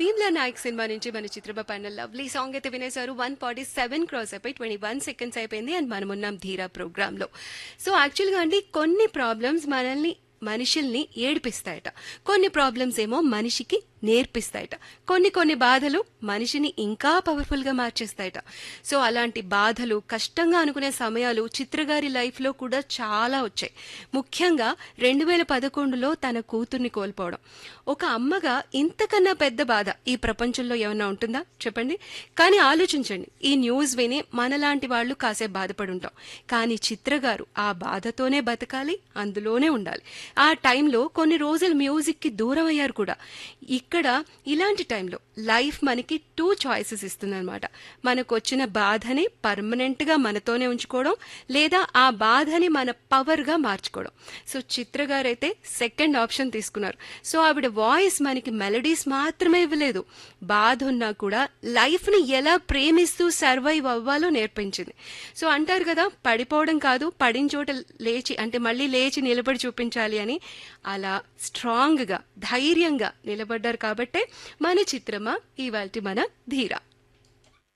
Bheemla Naik cinema నుంచి మన చిత్రమ పైన లవ్లీ సాంగ్ అయితే వినేశారు వన్ ఫార్టీ సెవెన్ క్రాస్ అయిపోయి ట్వంటీ వన్ సెకండ్స్ అయిపోయింది అండ్ మనం ఉన్నాం ధీరా ప్రోగ్రామ్ లో సో యాక్చువల్గా అండి కొన్ని ప్రాబ్లమ్స్ మనల్ని మనుషుల్ని ఏడిపిస్తాయట కొన్ని ప్రాబ్లమ్స్ ఏమో మనిషికి నేర్పిస్తాయట కొన్ని కొన్ని బాధలు మనిషిని ఇంకా పవర్ఫుల్ గా మార్చేస్తాయట సో అలాంటి బాధలు కష్టంగా అనుకునే సమయాలు చిత్రగారి లైఫ్ లో కూడా చాలా వచ్చాయి ముఖ్యంగా రెండు వేల పదకొండులో తన కూతుర్ని కోల్పోవడం ఒక అమ్మగా ఇంతకన్నా పెద్ద బాధ ఈ ప్రపంచంలో ఏమన్నా ఉంటుందా చెప్పండి కానీ ఆలోచించండి ఈ న్యూస్ విని మనలాంటి వాళ్ళు కాసేపు బాధపడి ఉంటాం కానీ చిత్రగారు ఆ బాధతోనే బతకాలి అందులోనే ఉండాలి ఆ టైంలో కొన్ని రోజులు మ్యూజిక్ కి దూరం అయ్యారు కూడా ఇక్కడ ఇలాంటి టైంలో లైఫ్ మనకి టూ చాయిసెస్ ఇస్తుందన్నమాట మనకు వచ్చిన బాధని పర్మనెంట్ గా మనతోనే ఉంచుకోవడం లేదా ఆ బాధని మన పవర్ గా మార్చుకోవడం సో చిత్ర గారు అయితే సెకండ్ ఆప్షన్ తీసుకున్నారు సో ఆవిడ వాయిస్ మనకి మెలడీస్ మాత్రమే ఇవ్వలేదు బాధ ఉన్నా కూడా లైఫ్ ని ఎలా ప్రేమిస్తూ సర్వైవ్ అవ్వాలో నేర్పించింది సో అంటారు కదా పడిపోవడం కాదు పడిన చోట లేచి అంటే మళ్ళీ లేచి నిలబడి చూపించాలి అని అలా స్ట్రాంగ్ గా ధైర్యంగా నిలబడ్డారు కాబట్టే మన చిత్రమా ఇవాల్టి మన ధీర